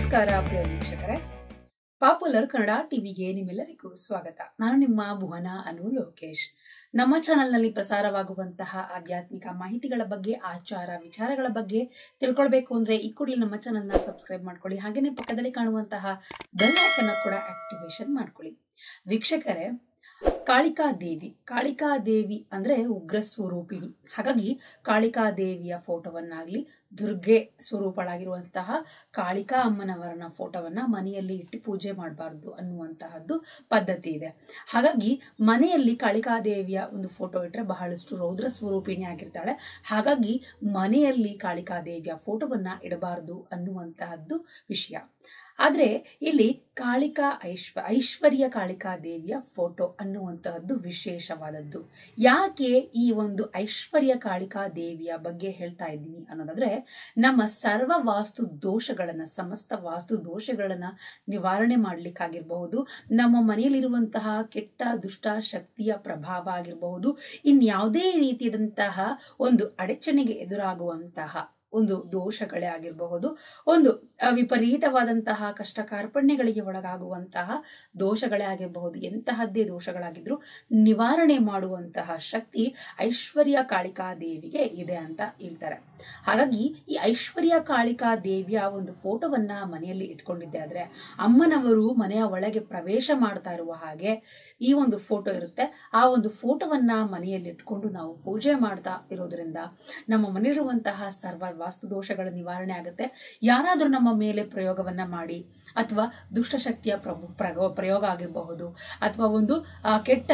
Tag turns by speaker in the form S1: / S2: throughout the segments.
S1: ನಮಸ್ಕಾರ ಪ್ರಿಯ ವೀಕ್ಷಕರೇ ಪಾಪ್ಯುಲರ್ ಕನ್ನಡ ಟಿವಿಗೆ ನಿಮ್ಮೆಲ್ಲರಿಗೂ ಸ್ವಾಗತ ನಾನು ನಿಮ್ಮ ಭುವನ ಅನು ಲೋಕೇಶ್ ನಮ್ಮ ಚಾನೆಲ್ನಲ್ಲಿ ಪ್ರಸಾರವಾಗುವಂತಹ ಆಧ್ಯಾತ್ಮಿಕ ಮಾಹಿತಿಗಳ ಬಗ್ಗೆ ಆಚಾರ ವಿಚಾರಗಳ ಬಗ್ಗೆ ತಿಳ್ಕೊಳ್ಬೇಕು ಅಂದ್ರೆ ಈ ಕೂಡಲೇ ನಮ್ಮ ಚಾನೆಲ್ನ ಸಬ್ಸ್ಕ್ರೈಬ್ ಮಾಡ್ಕೊಳ್ಳಿ ಹಾಗೇನೆ ಪಕ್ಕದಲ್ಲಿ ಕಾಣುವಂತಹ ಬೆಲ್ ಐಕನ್ ಕೂಡ ಆಕ್ಟಿವೇಶನ್ ಮಾಡ್ಕೊಳ್ಳಿ ವೀಕ್ಷಕರೇ ಕಾಳಿಕಾ ದೇವಿ ಕಾಳಿಕಾ ದೇವಿ ಅಂದ್ರೆ ಉಗ್ರ ಸ್ವರೂಪಿಣಿ ಹಾಗಾಗಿ ಕಾಳಿಕಾ ದೇವಿಯ ಫೋಟೋವನ್ನಾಗ್ಲಿ ದುರ್ಗೆ ಸ್ವರೂಪಳಾಗಿರುವಂತಹ ಕಾಳಿಕಾ ಅಮ್ಮನವರನ ಫೋಟೋವನ್ನ ಮನೆಯಲ್ಲಿ ಇಟ್ಟು ಪೂಜೆ ಮಾಡಬಾರ್ದು ಅನ್ನುವಂತಹದ್ದು ಪದ್ಧತಿ ಇದೆ ಹಾಗಾಗಿ ಮನೆಯಲ್ಲಿ ಕಾಳಿಕಾ ದೇವಿಯ ಒಂದು ಫೋಟೋ ಇಟ್ಟರೆ ಬಹಳಷ್ಟು ರೌದ್ರ ಸ್ವರೂಪಿಣಿ ಆಗಿರ್ತಾಳೆ ಹಾಗಾಗಿ ಮನೆಯಲ್ಲಿ ಕಾಳಿಕಾ ದೇವಿಯ ಫೋಟೋವನ್ನ ಇಡಬಾರದು ಅನ್ನುವಂತಹದ್ದು ವಿಷಯ ಆದ್ರೆ ಇಲ್ಲಿ ಕಾಳಿಕಾ ಐಶ್ವ ಐಶ್ವರ್ಯ ಕಾಳಿಕಾ ದೇವಿಯ ಫೋಟೋ ಅನ್ನುವಂತಹದ್ದು ವಿಶೇಷವಾದದ್ದು ಯಾಕೆ ಈ ಒಂದು ಐಶ್ವರ್ಯ ಕಾಳಿಕಾ ದೇವಿಯ ಬಗ್ಗೆ ಹೇಳ್ತಾ ಇದ್ದೀನಿ ಅನ್ನೋದಾದ್ರೆ ನಮ್ಮ ಸರ್ವ ವಾಸ್ತು ದೋಷಗಳನ್ನ ಸಮಸ್ತ ವಾಸ್ತು ದೋಷಗಳನ್ನ ನಿವಾರಣೆ ಮಾಡ್ಲಿಕ್ಕಾಗಿರ್ಬಹುದು ನಮ್ಮ ಮನೆಯಲ್ಲಿರುವಂತಹ ಕೆಟ್ಟ ದುಷ್ಟ ಶಕ್ತಿಯ ಪ್ರಭಾವ ಆಗಿರಬಹುದು ಇನ್ಯಾವುದೇ ರೀತಿಯಾದಂತಹ ಒಂದು ಅಡಚಣೆಗೆ ಎದುರಾಗುವಂತಹ ಒಂದು ದೋಷಗಳೇ ಆಗಿರಬಹುದು ಒಂದು ವಿಪರೀತವಾದಂತಹ ಕಷ್ಟ ಕಾರ್ಪಣ್ಯಗಳಿಗೆ ಒಳಗಾಗುವಂತಹ ದೋಷಗಳೇ ಆಗಿರಬಹುದು ಎಂತಹದ್ದೇ ದೋಷಗಳಾಗಿದ್ರು ನಿವಾರಣೆ ಮಾಡುವಂತಹ ಶಕ್ತಿ ಐಶ್ವರ್ಯ ಕಾಳಿಕಾ ದೇವಿಗೆ ಇದೆ ಅಂತ ಹೇಳ್ತಾರೆ ಹಾಗಾಗಿ ಈ ಐಶ್ವರ್ಯ ಕಾಳಿಕಾ ದೇವಿಯ ಒಂದು ಫೋಟೋವನ್ನ ಮನೆಯಲ್ಲಿ ಇಟ್ಕೊಂಡಿದ್ದೆ ಆದ್ರೆ ಅಮ್ಮನವರು ಮನೆಯ ಒಳಗೆ ಪ್ರವೇಶ ಮಾಡ್ತಾ ಇರುವ ಹಾಗೆ ಈ ಒಂದು ಫೋಟೋ ಇರುತ್ತೆ ಆ ಒಂದು ಫೋಟೋವನ್ನ ಮನೆಯಲ್ಲಿ ಇಟ್ಕೊಂಡು ನಾವು ಪೂಜೆ ಮಾಡ್ತಾ ಇರೋದ್ರಿಂದ ನಮ್ಮ ಮನೆಯಿರುವಂತಹ ಸರ್ವ ವಾಸ್ತು ದೋಷಗಳ ನಿವಾರಣೆ ಆಗುತ್ತೆ ಯಾರಾದರೂ ನಮ್ಮ ಮೇಲೆ ಪ್ರಯೋಗವನ್ನ ಮಾಡಿ ಅಥವಾ ದುಷ್ಟಶಕ್ತಿಯ ಪ್ರಭು ಪ್ರಯೋಗ ಆಗಿರಬಹುದು ಅಥವಾ ಒಂದು ಕೆಟ್ಟ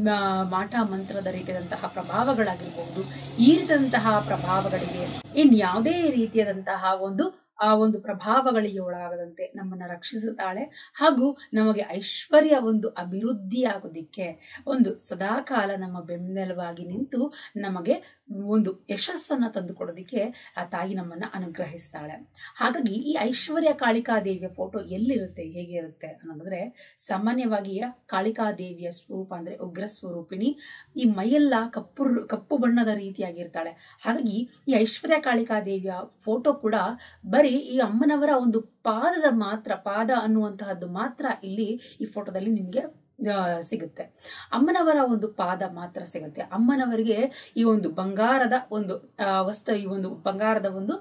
S1: ಮಾಟ ಮಂತ್ರದ ರೀತಿಯಾದಂತಹ ಪ್ರಭಾವಗಳಾಗಿರಬಹುದು ಈ ರೀತಿಯಾದಂತಹ ಪ್ರಭಾವಗಳಿಗೆ ಇನ್ಯಾವುದೇ ರೀತಿಯಾದಂತಹ ಒಂದು ಆ ಒಂದು ಪ್ರಭಾವಗಳಿಗೆ ಒಳಗಾಗದಂತೆ ನಮ್ಮನ್ನ ರಕ್ಷಿಸುತ್ತಾಳೆ ಹಾಗೂ ನಮಗೆ ಐಶ್ವರ್ಯ ಒಂದು ಅಭಿವೃದ್ಧಿ ಆಗೋದಿಕ್ಕೆ ಒಂದು ಸದಾಕಾಲ ನಮ್ಮ ಬೆನ್ನೆಲುವಾಗಿ ನಿಂತು ನಮಗೆ ಒಂದು ಯಶಸ್ಸನ್ನ ತಂದುಕೊಡೋದಿಕ್ಕೆ ಆ ತಾಯಿ ನಮ್ಮನ್ನ ಅನುಗ್ರಹಿಸ್ತಾಳೆ ಹಾಗಾಗಿ ಈ ಐಶ್ವರ್ಯ ಕಾಳಿಕಾ ದೇವಿಯ ಫೋಟೋ ಎಲ್ಲಿರುತ್ತೆ ಹೇಗೆ ಇರುತ್ತೆ ಅನ್ನೋದಾದ್ರೆ ಸಾಮಾನ್ಯವಾಗಿ ಕಾಳಿಕಾ ದೇವಿಯ ಸ್ವರೂಪ ಅಂದ್ರೆ ಉಗ್ರ ಸ್ವರೂಪಿಣಿ ಈ ಮೈಯೆಲ್ಲ ಕಪ್ಪು ಕಪ್ಪು ಬಣ್ಣದ ರೀತಿಯಾಗಿರ್ತಾಳೆ ಹಾಗಾಗಿ ಈ ಐಶ್ವರ್ಯ ಕಾಳಿಕಾ ದೇವಿಯ ಫೋಟೋ ಕೂಡ ಬರೀ ಈ ಅಮ್ಮನವರ ಒಂದು ಪಾದದ ಮಾತ್ರ ಪಾದ ಅನ್ನುವಂತಹದ್ದು ಮಾತ್ರ ಇಲ್ಲಿ ಈ ಫೋಟೋದಲ್ಲಿ ನಿಮ್ಗೆ ಸಿಗುತ್ತೆ ಅಮ್ಮನವರ ಒಂದು ಪಾದ ಮಾತ್ರ ಸಿಗುತ್ತೆ ಅಮ್ಮನವರಿಗೆ ಈ ಒಂದು ಬಂಗಾರದ ಒಂದು ವಸ್ತು ಈ ಒಂದು ಬಂಗಾರದ ಒಂದು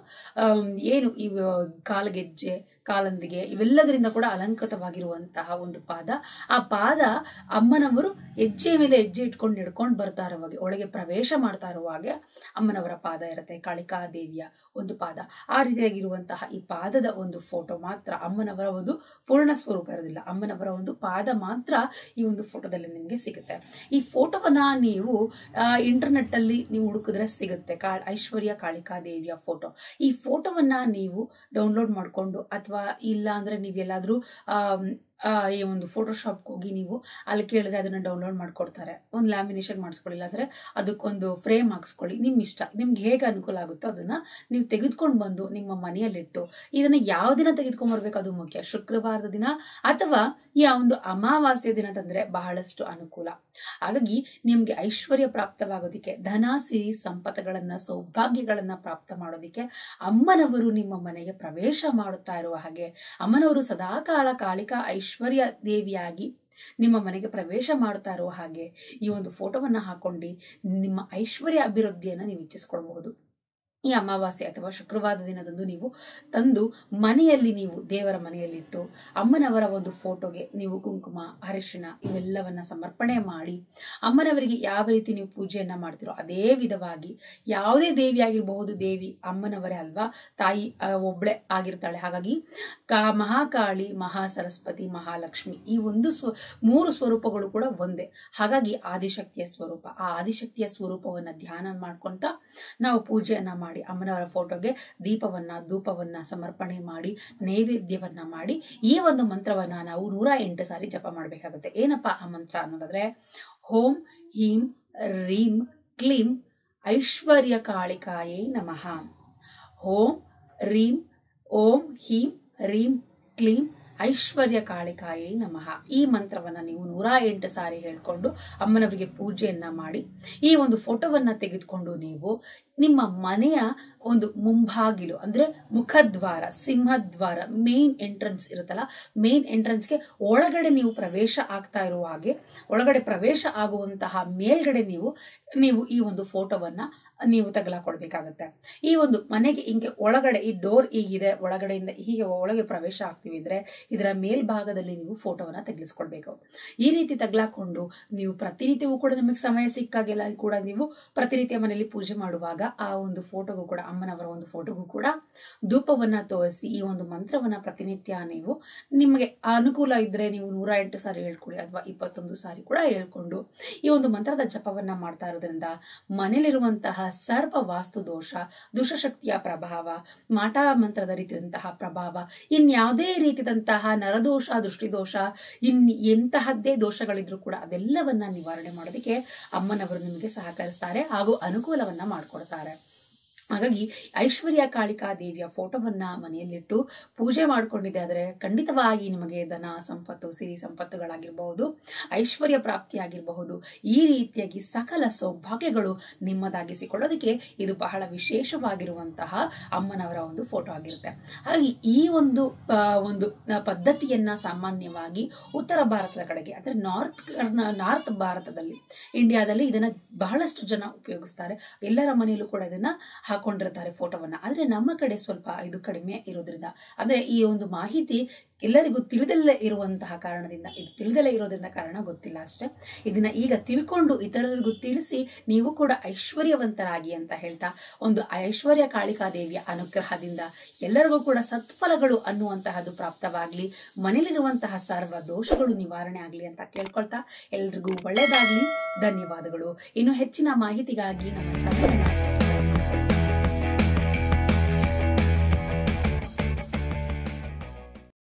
S1: ಏನು ಈ ಕಾಲಗೆಜ್ಜೆ ಕಾಲಂದಿಗೆ ಇವೆಲ್ಲದರಿಂದ ಕೂಡ ಅಲಂಕೃತವಾಗಿರುವಂತಹ ಒಂದು ಪಾದ ಆ ಪಾದ ಅಮ್ಮನವರು ಹೆಜ್ಜೆ ಮೇಲೆ ಹೆಜ್ಜೆ ಇಟ್ಕೊಂಡು ಹಿಡ್ಕೊಂಡು ಬರ್ತಾ ಇರುವಾಗ ಒಳಗೆ ಪ್ರವೇಶ ಮಾಡ್ತಾ ಇರುವಾಗ ಅಮ್ಮನವರ ಪಾದ ಇರುತ್ತೆ ಕಾಳಿಕಾ ದೇವಿಯ ಒಂದು ಪಾದ ಆ ರೀತಿಯಾಗಿರುವಂತಹ ಈ ಪಾದದ ಒಂದು ಫೋಟೋ ಮಾತ್ರ ಅಮ್ಮನವರ ಒಂದು ಪೂರ್ಣ ಸ್ವರೂಪ ಇರೋದಿಲ್ಲ ಅಮ್ಮನವರ ಒಂದು ಪಾದ ಮಾತ್ರ ಈ ಒಂದು ಫೋಟೋದಲ್ಲಿ ನಿಮಗೆ ಸಿಗುತ್ತೆ ಈ ಫೋಟೋವನ್ನ ನೀವು ಇಂಟರ್ನೆಟ್ ಅಲ್ಲಿ ನೀವು ಹುಡುಕಿದ್ರೆ ಸಿಗುತ್ತೆ ಕಾ ಐಶ್ವರ್ಯ ಕಾಳಿಕಾ ದೇವಿಯ ಫೋಟೋ ಈ ಫೋಟೋವನ್ನ ನೀವು ಡೌನ್ಲೋಡ್ ಮಾಡಿಕೊಂಡು ಅಥವಾ ಇಲ್ಲ ಅಂದ್ರೆ ನೀವೆಲ್ಲಾದ್ರೂ ಈ ಒಂದು ಫೋಟೋಶಾಪ್ಗೆ ಹೋಗಿ ನೀವು ಅಲ್ಲಿ ಕೇಳಿದ್ರೆ ಅದನ್ನ ಡೌನ್ಲೋಡ್ ಮಾಡ್ಕೊಡ್ತಾರೆ ಒಂದು ಲ್ಯಾಮಿನೇಷನ್ ಮಾಡಿಸ್ಕೊಳ್ಳಿಲ್ಲ ಅಂದ್ರೆ ಅದಕ್ಕೊಂದು ಫ್ರೇಮ್ ಹಾಕ್ಸ್ಕೊಳ್ಳಿ ನಿಮ್ಮ ಇಷ್ಟ ನಿಮ್ಗೆ ಹೇಗೆ ಅನುಕೂಲ ಆಗುತ್ತೋ ಅದನ್ನ ನೀವು ತೆಗೆದುಕೊಂಡು ಬಂದು ನಿಮ್ಮ ಮನೆಯಲ್ಲಿಟ್ಟು ಇದನ್ನ ಯಾವ ದಿನ ತೆಗೆದುಕೊಂಡ್ ಬರ್ಬೇಕು ಅದು ಮುಖ್ಯ ಶುಕ್ರವಾರದ ದಿನ ಅಥವಾ ಈ ಒಂದು ಅಮಾವಾಸ್ಯ ದಿನ ತಂದ್ರೆ ಬಹಳಷ್ಟು ಅನುಕೂಲ ಹಾಗಾಗಿ ನಿಮ್ಗೆ ಐಶ್ವರ್ಯ ಪ್ರಾಪ್ತವಾಗೋದಿಕ್ಕೆ ಧನ ಸಿರಿ ಸಂಪತ್ತುಗಳನ್ನ ಸೌಭಾಗ್ಯಗಳನ್ನ ಪ್ರಾಪ್ತ ಮಾಡೋದಿಕ್ಕೆ ಅಮ್ಮನವರು ನಿಮ್ಮ ಮನೆಗೆ ಪ್ರವೇಶ ಮಾಡುತ್ತಾ ಇರುವ ಹಾಗೆ ಅಮ್ಮನವರು ಸದಾಕಾಲ ಕಾಳಿಕಾ ಐಶ್ವರ್ಯ ದೇವಿಯಾಗಿ ನಿಮ್ಮ ಮನೆಗೆ ಪ್ರವೇಶ ಮಾಡ್ತಾ ಇರುವ ಹಾಗೆ ಈ ಒಂದು ಫೋಟೋವನ್ನ ಹಾಕೊಂಡು ನಿಮ್ಮ ಐಶ್ವರ್ಯ ಅಭಿವೃದ್ಧಿಯನ್ನ ನೀವು ಇಚ್ಛಿಸ್ಕೊಳ್ಬಹುದು ಈ ಅಮಾವಾಸ್ಯೆ ಅಥವಾ ಶುಕ್ರವಾರದ ದಿನದಂದು ನೀವು ತಂದು ಮನೆಯಲ್ಲಿ ನೀವು ದೇವರ ಮನೆಯಲ್ಲಿಟ್ಟು ಅಮ್ಮನವರ ಒಂದು ಫೋಟೋಗೆ ನೀವು ಕುಂಕುಮ ಅರಿಶಿಣ ಇವೆಲ್ಲವನ್ನ ಸಮರ್ಪಣೆ ಮಾಡಿ ಅಮ್ಮನವರಿಗೆ ಯಾವ ರೀತಿ ನೀವು ಪೂಜೆಯನ್ನ ಮಾಡ್ತಿರೋ ಅದೇ ವಿಧವಾಗಿ ಯಾವುದೇ ದೇವಿ ಆಗಿರಬಹುದು ದೇವಿ ಅಮ್ಮನವರೇ ಅಲ್ವಾ ತಾಯಿ ಒಬ್ಳೆ ಆಗಿರ್ತಾಳೆ ಹಾಗಾಗಿ ಕಾ ಮಹಾಕಾಳಿ ಮಹಾ ಸರಸ್ವತಿ ಮಹಾಲಕ್ಷ್ಮಿ ಈ ಒಂದು ಸ್ವ ಮೂರು ಸ್ವರೂಪಗಳು ಕೂಡ ಒಂದೇ ಹಾಗಾಗಿ ಆದಿಶಕ್ತಿಯ ಸ್ವರೂಪ ಆ ಆದಿಶಕ್ತಿಯ ಸ್ವರೂಪವನ್ನ ಧ್ಯಾನ ಮಾಡ್ಕೊಂತ ನಾವು ಪೂಜೆಯನ್ನ ಮಾಡಿ ಅಮ್ಮನವರ ಫೋಟೋಗೆ ದೀಪವನ್ನ ಧೂಪವನ್ನ ಸಮರ್ಪಣೆ ಮಾಡಿ ನೈವೇದ್ಯವನ್ನ ಮಾಡಿ ಈ ಒಂದು ಮಂತ್ರವನ್ನ ನಾವು ನೂರ ಎಂಟು ಸಾರಿ ಜಪ ಮಾಡಬೇಕಾಗುತ್ತೆ ಏನಪ್ಪಾ ಆ ಮಂತ್ರ ಅನ್ನೋದಾದ್ರೆ ಹೋಂ ಹೀಂ ರೀಂ ಕ್ಲೀಂ ಐಶ್ವರ್ಯ ಕಾಳಿಕಾಯೇ ನಮಃ ಓಂ ರೀಂ ಓಂ ಹೀಂ ರೀಂ ಕ್ಲೀಂ ಐಶ್ವರ್ಯ ಕಾಳಿಕಾಯೇ ನಮಃ ಈ ಮಂತ್ರವನ್ನ ನೀವು ನೂರ ಎಂಟು ಸಾರಿ ಹೇಳ್ಕೊಂಡು ಅಮ್ಮನವರಿಗೆ ಪೂಜೆಯನ್ನ ಮಾಡಿ ಈ ಒಂದು ಫೋಟೋವನ್ನ ತೆಗೆದುಕೊಂಡು ನೀವು ನಿಮ್ಮ ಮನೆಯ ಒಂದು ಮುಂಭಾಗಿಲು ಅಂದ್ರೆ ಮುಖದ್ವಾರ ಸಿಂಹದ್ವಾರ ಮೇನ್ ಎಂಟ್ರೆನ್ಸ್ ಇರುತ್ತಲ್ಲ ಮೇನ್ ಎಂಟ್ರೆನ್ಸ್ಗೆ ಒಳಗಡೆ ನೀವು ಪ್ರವೇಶ ಆಗ್ತಾ ಇರುವ ಹಾಗೆ ಒಳಗಡೆ ಪ್ರವೇಶ ಆಗುವಂತಹ ಮೇಲ್ಗಡೆ ನೀವು ನೀವು ಈ ಒಂದು ಫೋಟೋವನ್ನ ನೀವು ತಗಲಾಕೊಳ್ಬೇಕಾಗತ್ತೆ ಈ ಒಂದು ಮನೆಗೆ ಹಿಂಗೆ ಒಳಗಡೆ ಈ ಡೋರ್ ಹೀಗಿದೆ ಒಳಗಡೆಯಿಂದ ಹೀಗೆ ಒಳಗೆ ಪ್ರವೇಶ ಆಗ್ತೀವಿ ಅಂದ್ರೆ ಇದರ ಮೇಲ್ಭಾಗದಲ್ಲಿ ನೀವು ಫೋಟೋವನ್ನ ತೆಗೆಲಿಸ್ಕೊಳ್ಬೇಕು ಈ ರೀತಿ ತಗಲಾಕೊಂಡು ನೀವು ಪ್ರತಿನಿತ್ಯವೂ ಕೂಡ ನಿಮಗೆ ಸಮಯ ಸಿಕ್ಕಾಗೆಲ್ಲ ಕೂಡ ನೀವು ಪ್ರತಿನಿತ್ಯ ಮನೆಯಲ್ಲಿ ಪೂಜೆ ಮಾಡುವಾಗ ಆ ಒಂದು ಫೋಟೋಗೂ ಕೂಡ ಅಮ್ಮನವರ ಒಂದು ಫೋಟೋಗೂ ಕೂಡ ಧೂಪವನ್ನ ತೋರಿಸಿ ಈ ಒಂದು ಮಂತ್ರವನ್ನ ಪ್ರತಿನಿತ್ಯ ನೀವು ನಿಮಗೆ ಅನುಕೂಲ ಇದ್ರೆ ನೀವು ನೂರ ಎಂಟು ಸಾರಿ ಹೇಳ್ಕೊಳ್ಳಿ ಅಥವಾ ಇಪ್ಪತ್ತೊಂದು ಸಾರಿ ಕೂಡ ಹೇಳ್ಕೊಂಡು ಈ ಒಂದು ಮಂತ್ರದ ಜಪವನ್ನ ಮಾಡ್ತಾ ಇರೋದ್ರಿಂದ ಮನೇಲಿರುವಂತಹ ಸರ್ವ ವಾಸ್ತು ದೋಷ ದುಷ್ಟಶಕ್ತಿಯ ಪ್ರಭಾವ ಮಾಟ ಮಂತ್ರದ ರೀತಿಯಾದಂತಹ ಪ್ರಭಾವ ಇನ್ಯಾವುದೇ ರೀತಿಯಾದಂತಹ ನರದೋಷ ದೃಷ್ಟಿದೋಷ ಇನ್ ಎಂತಹದ್ದೇ ದೋಷಗಳಿದ್ರು ಕೂಡ ಅದೆಲ್ಲವನ್ನ ನಿವಾರಣೆ ಮಾಡೋದಕ್ಕೆ ಅಮ್ಮನವರು ನಿಮಗೆ ಸಹಕರಿಸ್ತಾರೆ ಹಾಗೂ ಅನುಕೂಲವನ್ನ ಮಾಡಿಕೊಡ್ತಾರೆ ಹಾಗಾಗಿ ಐಶ್ವರ್ಯ ಕಾಳಿಕಾ ದೇವಿಯ ಫೋಟೋವನ್ನ ಮನೆಯಲ್ಲಿಟ್ಟು ಪೂಜೆ ಮಾಡ್ಕೊಂಡಿದ್ದೆ ಆದರೆ ಖಂಡಿತವಾಗಿ ನಿಮಗೆ ಧನ ಸಂಪತ್ತು ಸಿರಿ ಸಂಪತ್ತುಗಳಾಗಿರಬಹುದು ಐಶ್ವರ್ಯ ಪ್ರಾಪ್ತಿಯಾಗಿರಬಹುದು ಈ ರೀತಿಯಾಗಿ ಸಕಲ ಸೌಭಾಗ್ಯಗಳು ನಿಮ್ಮದಾಗಿಸಿಕೊಳ್ಳೋದಕ್ಕೆ ಇದು ಬಹಳ ವಿಶೇಷವಾಗಿರುವಂತಹ ಅಮ್ಮನವರ ಒಂದು ಫೋಟೋ ಆಗಿರುತ್ತೆ ಹಾಗಾಗಿ ಈ ಒಂದು ಆ, ಒಂದು ಪದ್ಧತಿಯನ್ನ ಸಾಮಾನ್ಯವಾಗಿ ಉತ್ತರ ಭಾರತದ ಕಡೆಗೆ ಅಂದ್ರೆ ನಾರ್ತ್ ನಾರ್ತ್ ಭಾರತದಲ್ಲಿ ಇಂಡಿಯಾದಲ್ಲಿ ಇದನ್ನ ಬಹಳಷ್ಟು ಜನ ಉಪಯೋಗಿಸ್ತಾರೆ ಎಲ್ಲರ ಮನೆಯಲ್ಲೂ ಕೂಡ ಇದನ್ನ ಹಾಕೊಂಡಿರ್ತಾರೆ ಫೋಟೋವನ್ನ ಆದ್ರೆ ನಮ್ಮ ಕಡೆ ಸ್ವಲ್ಪ ಇದು ಕಡಿಮೆ ಇರೋದ್ರಿಂದ ಅಂದ್ರೆ ಈ ಒಂದು ಮಾಹಿತಿ ಎಲ್ಲರಿಗೂ ತಿಳಿದಲ್ಲೇ ಇರುವಂತಹ ಕಾರಣದಿಂದ ಇದು ತಿಳಿದಲ್ಲೇ ಇರೋದ್ರಿಂದ ಕಾರಣ ಗೊತ್ತಿಲ್ಲ ಅಷ್ಟೇ ಇದನ್ನ ಈಗ ತಿಳ್ಕೊಂಡು ಇತರರಿಗೂ ತಿಳಿಸಿ ನೀವು ಕೂಡ ಐಶ್ವರ್ಯವಂತರಾಗಿ ಅಂತ ಹೇಳ್ತಾ ಒಂದು ಐಶ್ವರ್ಯ ಕಾಳಿಕಾ ದೇವಿಯ ಅನುಗ್ರಹದಿಂದ ಎಲ್ಲರಿಗೂ ಕೂಡ ಸತ್ಫಲಗಳು ಅನ್ನುವಂತಹದ್ದು ಪ್ರಾಪ್ತವಾಗ್ಲಿ ಮನೇಲಿರುವಂತಹ ಸರ್ವ ದೋಷಗಳು ನಿವಾರಣೆ ಆಗ್ಲಿ ಅಂತ ಕೇಳ್ಕೊಳ್ತಾ ಎಲ್ರಿಗೂ ಒಳ್ಳೇದಾಗ್ಲಿ ಧನ್ಯವಾದಗಳು ಇನ್ನು ಹೆಚ್ಚಿನ ಮಾಹಿತಿಗಾಗಿ ನಮ್ಮ ಚಾನಲ್